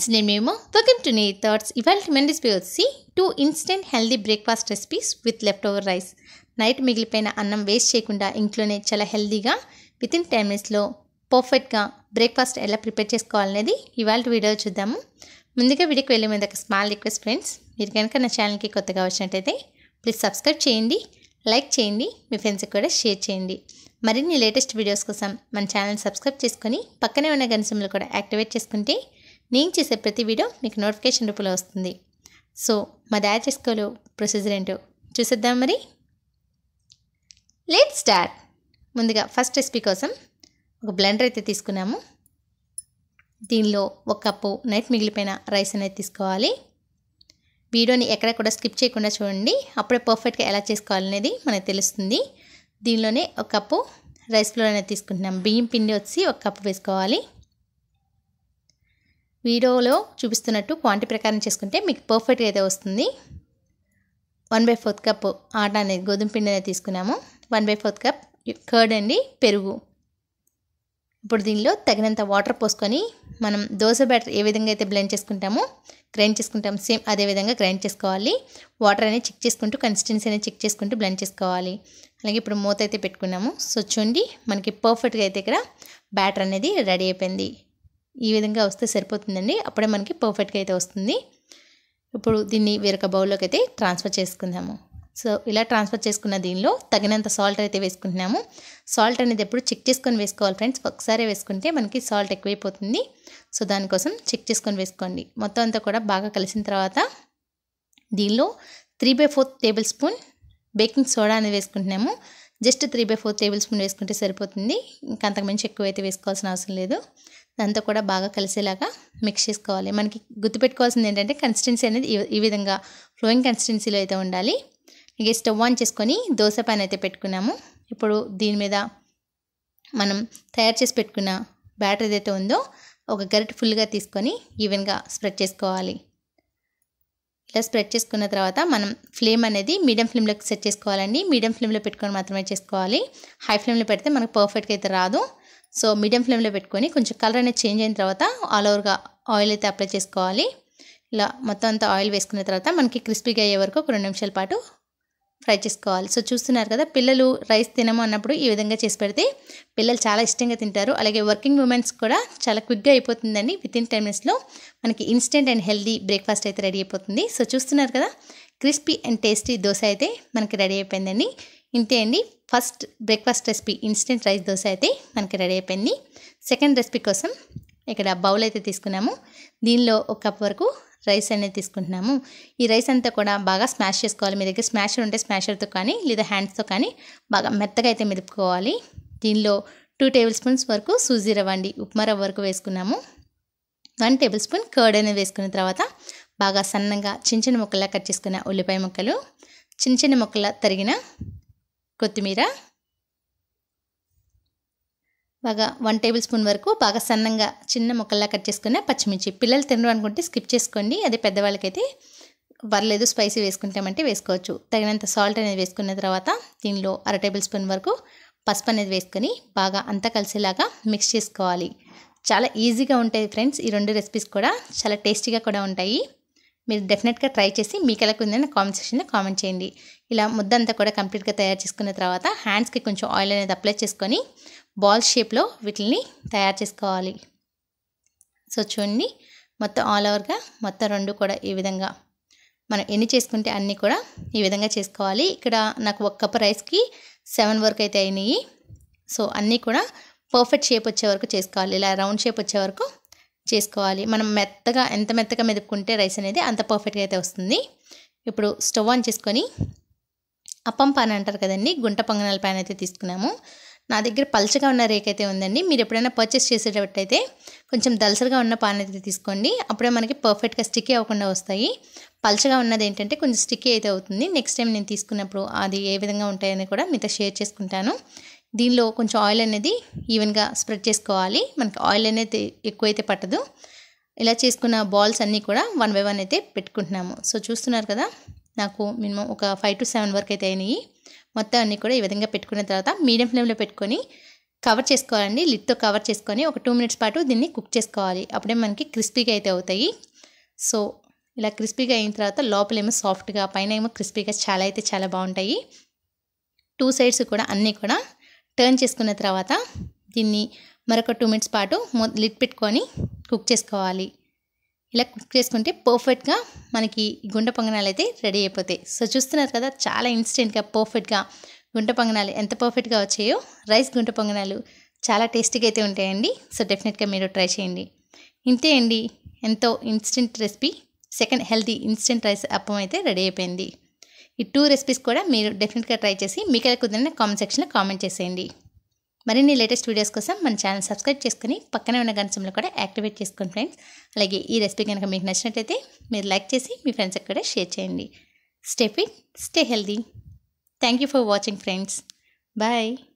friends నేను మేము welcome to నీ థాట్స్ ఇవాళ మన రెసిపీ వచ్చి two instant healthy breakfast recipes with leftover rice night మిగిలిపోయిన అన్నం వేస్ట్ చేయకుండా ఇంట్లోనే చాలా హెల్దీగా విత్ ఇన్ టెన్ మినిట్స్లో పర్ఫెక్ట్గా బ్రేక్ఫాస్ట్ ఎలా ప్రిపేర్ చేసుకోవాలనేది ఇవాళ వీడియో చూద్దాము ముందుగా వీడియోకి వెళ్ళే ముందు ఒక స్మాల్ రిక్వెస్ట్ ఫ్రెండ్స్ మీరు కనుక నా ఛానల్కి కొత్తగా వచ్చినట్టయితే ప్లీజ్ సబ్స్క్రైబ్ చేయండి లైక్ చేయండి మీ ఫ్రెండ్స్కి కూడా షేర్ చేయండి మరిన్ని లేటెస్ట్ వీడియోస్ కోసం మన ఛానల్ సబ్స్క్రైబ్ చేసుకొని పక్కనే ఉన్న గనిసంలో కూడా యాక్టివేట్ చేసుకుంటే నేను చేసే ప్రతి వీడియో మీకు నోటిఫికేషన్ రూపంలో వస్తుంది సో మా తయారు చేసుకోలో ప్రొసీజర్ ఏంటో చూసేద్దాం మరి లేట్ స్టార్ట్ ముందుగా ఫస్ట్ రెసిపీ కోసం ఒక బ్లెండర్ అయితే తీసుకున్నాము దీనిలో ఒక కప్పు నైట్ మిగిలిపోయిన రైస్ అనేది తీసుకోవాలి వీడియోని ఎక్కడ కూడా స్కిప్ చేయకుండా చూడండి అప్పుడే పర్ఫెక్ట్గా ఎలా చేసుకోవాలనేది మనకు తెలుస్తుంది దీనిలోనే ఒక కప్పు రైస్ ఫ్లోర్ అనేది తీసుకుంటున్నాం బియ్యం పిండి వచ్చి ఒక కప్పు వేసుకోవాలి వీడియోలో చూపిస్తున్నట్టు క్వాంటిటీ ప్రకారం చేసుకుంటే మీకు పర్ఫెక్ట్గా అయితే వస్తుంది వన్ బై ఫోర్త్ కప్ ఆట అనేది గోధుమ పిండి అనేది తీసుకున్నాము one by fourth cup curd అండి పెరుగు ఇప్పుడు దీనిలో తగినంత వాటర్ పోసుకొని మనం దోశ బ్యాటర్ ఏ విధంగా అయితే బ్లెండ్ చేసుకుంటామో గ్రైండ్ చేసుకుంటాం సేమ్ అదే విధంగా గ్రైండ్ చేసుకోవాలి వాటర్ అనేది చెక్ చేసుకుంటూ కన్సిస్టెన్సీ అనేది చెక్ చేసుకుంటూ బ్లెండ్ చేసుకోవాలి అలాగే ఇప్పుడు మూత అయితే పెట్టుకున్నాము సో చూడండి మనకి పర్ఫెక్ట్గా అయితే ఇక్కడ బ్యాటర్ అనేది రెడీ అయిపోయింది ఈ విధంగా వస్తే సరిపోతుందండి అప్పుడే మనకి పర్ఫెక్ట్గా అయితే వస్తుంది ఇప్పుడు దీన్ని వేరొక బౌల్లోకి అయితే ట్రాన్స్ఫర్ చేసుకుందాము సో ఇలా ట్రాన్స్ఫర్ చేసుకున్న దీనిలో తగినంత సాల్ట్ అయితే వేసుకుంటున్నాము సాల్ట్ అనేది ఎప్పుడు చెక్ చేసుకొని వేసుకోవాలి ఫ్రెండ్స్ ఒకసారి వేసుకుంటే మనకి సాల్ట్ ఎక్కువైపోతుంది సో దానికోసం చెక్ చేసుకొని వేసుకోండి మొత్తం అంతా కూడా బాగా కలిసిన తర్వాత దీనిలో three by fourth tablespoon baking soda అనేది వేసుకుంటున్నాము just three by four tablespoon వేసుకుంటే సరిపోతుంది ఇంకా అంతకుమించి ఎక్కువ అయితే వేసుకోవాల్సిన అవసరం లేదు దాంతో కూడా బాగా కలిసేలాగా మిక్స్ చేసుకోవాలి మనకి గుర్తుపెట్టుకోవాల్సింది ఏంటంటే కన్సిస్టెన్సీ అనేది ఈ విధంగా ఫ్లోయింగ్ కన్సిస్టెన్సీలో అయితే ఉండాలి ఇక స్టవ్ ఆన్ చేసుకొని దోశ పైన అయితే పెట్టుకున్నాము ఇప్పుడు దీని మీద మనం తయారు చేసి పెట్టుకున్న బ్యాటర్ ఏదైతే ఉందో ఒక గరిటె ఫుల్గా తీసుకొని ఈవెన్గా స్ప్రెడ్ చేసుకోవాలి ఇలా స్ప్రెడ్ చేసుకున్న తర్వాత మనం ఫ్లేమ్ అనేది మీడియం ఫ్లేమ్లోకి సెట్ చేసుకోవాలండి మీడియం ఫ్లేమ్లో పెట్టుకొని మాత్రమే చేసుకోవాలి హై ఫ్లేమ్లో పెడితే మనకు పర్ఫెక్ట్గా అయితే రాదు సో మీడియం ఫ్లేమ్లో పెట్టుకొని కొంచెం కలర్ అనేది చేంజ్ అయిన తర్వాత ఆల్ ఓవర్గా ఆయిల్ అయితే అప్లై చేసుకోవాలి ఇలా మొత్తం అంతా ఆయిల్ వేసుకున్న తర్వాత మనకి క్రిస్పీగా అయ్యే వరకు ఒక రెండు నిమిషాల పాటు ఫ్రై చేసుకోవాలి సో చూస్తున్నారు కదా పిల్లలు రైస్ తినము అన్నప్పుడు ఈ విధంగా చేసి పెడితే పిల్లలు చాలా ఇష్టంగా తింటారు అలాగే వర్కింగ్ ఉమెన్స్ కూడా చాలా క్విక్గా అయిపోతుందండి విత్ ఇన్ టెన్ మినిట్స్లో మనకి ఇన్స్టెంట్ అండ్ హెల్దీ బ్రేక్ఫాస్ట్ అయితే రెడీ అయిపోతుంది సో చూస్తున్నారు కదా క్రిస్పీ అండ్ టేస్టీ దోశ అయితే మనకి రెడీ అయిపోయిందండి ఇంతే అండి first breakfast recipe instant rice dosa అయితే మనకి రెడీ అయిపోయింది సెకండ్ రెసిపీ కోసం ఇక్కడ బౌల్ అయితే తీసుకున్నాము దీనిలో ఒక కప్ వరకు రైస్ అనేది తీసుకుంటున్నాము ఈ రైస్ అంతా కూడా బాగా స్మాష్ చేసుకోవాలి మీ దగ్గర స్మాషర్ ఉంటే స్మాషర్తో కానీ లేదా హ్యాండ్స్తో కానీ బాగా మెత్తగా అయితే మెదుపుకోవాలి దీనిలో టూ టేబుల్ స్పూన్స్ వరకు సూజీ రవ్వ అండి ఉప్మా రవ్వ వరకు వేసుకున్నాము వన్ టేబుల్ స్పూన్ కర్డ్ అనేది వేసుకున్న తర్వాత బాగా సన్నగా చిన్న చిన్న ముక్కలా కట్ చేసుకున్న ఉల్లిపాయ ముక్కలు చిన్న చిన్న ముక్కల తరిగిన కొత్తిమీర బాగా వన్ టేబుల్ స్పూన్ వరకు బాగా సన్నంగా చిన్న ముక్కల్లా కట్ చేసుకున్న పచ్చిమిర్చి పిల్లలు తినరు అనుకుంటే స్కిప్ చేసుకోండి అదే పెద్దవాళ్ళకైతే పర్లేదు స్పైసీ వేసుకుంటామంటే వేసుకోవచ్చు తగినంత సాల్ట్ అనేది వేసుకున్న తర్వాత దీనిలో అర టేబుల్ స్పూన్ వరకు పసుపు అనేది వేసుకొని బాగా అంతా కలిసేలాగా మిక్స్ చేసుకోవాలి చాలా ఈజీగా ఉంటాయి ఫ్రెండ్స్ ఈ రెండు రెసిపీస్ కూడా చాలా టేస్టీగా కూడా ఉంటాయి మీరు డెఫినెట్గా ట్రై చేసి మీకు ఎలా ఉందని కామెంట్ సెక్షన్లో కామెంట్ చేయండి ఇలా ముద్ద అంతా కూడా కంప్లీట్గా తయారు చేసుకున్న తర్వాత హ్యాండ్స్కి కొంచెం ఆయిల్ అనేది అప్లై చేసుకొని బాల్ షేప్లో వీటిని తయారు చేసుకోవాలి సో చూడండి మొత్తం ఆల్ ఓవర్గా మొత్తం రెండు కూడా ఈ విధంగా మనం ఎన్ని చేసుకుంటే అన్నీ కూడా ఈ విధంగా చేసుకోవాలి ఇక్కడ నాకు ఒక కప్ రైస్కి సెవెన్ వరకు అయితే అయినాయి సో అన్నీ కూడా పర్ఫెక్ట్ షేప్ వచ్చే వరకు చేసుకోవాలి ఇలా రౌండ్ షేప్ వచ్చే వరకు చేసుకోవాలి మనం మెత్తగా ఎంత మెత్తగా మెదుపుకుంటే రైస్ అనేది అంత పర్ఫెక్ట్గా అయితే వస్తుంది ఇప్పుడు స్టవ్ ఆన్ చేసుకొని అప్పం పాన్ అంటారు కదండి గుంట పొంగనాల పాన్ అయితే తీసుకున్నాము నా దగ్గర పల్చగా ఉన్న రేక్ అయితే ఉందండి మీరు ఎప్పుడైనా పర్చేస్ చేసేటట్టయితే కొంచెం దలసరిగా ఉన్న పాన్ అయితే తీసుకోండి అప్పుడే మనకి పర్ఫెక్ట్గా స్టిక్కీ అవ్వకుండా వస్తాయి పల్చగా ఉన్నది ఏంటంటే కొంచెం స్టిక్కీ అయితే అవుతుంది నెక్స్ట్ టైం నేను తీసుకున్నప్పుడు అది ఏ విధంగా ఉంటాయని కూడా మీతో షేర్ చేసుకుంటాను దీనిలో కొంచెం ఆయిల్ అనేది ఈవెన్గా స్ప్రెడ్ చేసుకోవాలి మనకి ఆయిల్ అనేది ఎక్కువైతే పట్టదు ఇలా చేసుకున్న బాల్స్ అన్నీ కూడా వన్ బై వన్ అయితే పెట్టుకుంటున్నాము సో చూస్తున్నారు కదా నాకు మినిమం ఒక ఫైవ్ టు సెవెన్ వరకు అయితే అయినాయి మొత్తం అన్నీ కూడా ఈ విధంగా పెట్టుకున్న తర్వాత మీడియం ఫ్లేమ్లో పెట్టుకొని కవర్ చేసుకోవాలండి లిడ్తో కవర్ చేసుకొని ఒక టూ మినిట్స్ పాటు దీన్ని కుక్ చేసుకోవాలి అప్పుడే మనకి క్రిస్పీగా అయితే అవుతాయి సో ఇలా క్రిస్పీగా అయిన తర్వాత లోపలేమో సాఫ్ట్గా పైన ఏమో క్రిస్పీగా చాలా అయితే చాలా బాగుంటాయి టూ సైడ్స్ కూడా అన్నీ కూడా టర్న్ చేసుకున్న తర్వాత దీన్ని మరొక టూ మినిట్స్ పాటు లిడ్ పెట్టుకొని కుక్ చేసుకోవాలి ఇలా కుక్ చేసుకుంటే పర్ఫెక్ట్గా మనకి గుంట పొంగనాలు అయితే రెడీ అయిపోతాయి సో చూస్తున్నారు కదా చాలా ఇన్స్టెంట్గా పర్ఫెక్ట్గా గుంట పొంగనాలు ఎంత పర్ఫెక్ట్గా వచ్చాయో రైస్ గుంట పొంగనాలు చాలా టేస్టీగా అయితే ఉంటాయండి సో డెఫినెట్గా మీరు ట్రై చేయండి ఇంతే అండి ఎంతో instant recipe second healthy instant rice appam అయితే రెడీ అయిపోయింది ఈ టూ రెసిపీస్ కూడా మీరు డెఫినెట్గా ట్రై చేసి మీకు ఎలా కుదిరిన కామెంట్ సెక్షన్లో కామెంట్ చేసేయండి మరిన్ని లేటెస్ట్ వీడియోస్ కోసం మన ఛానల్ సబ్స్క్రైబ్ చేసుకుని పక్కనే ఉన్న గంటంలో కూడా యాక్టివేట్ చేసుకోండి ఫ్రెండ్స్ అలాగే ఈ రెసిపీ కనుక మీకు నచ్చినట్లయితే మీరు లైక్ చేసి మీ ఫ్రెండ్స్కి కూడా షేర్ చేయండి stay fit stay healthy thank you for watching friends bye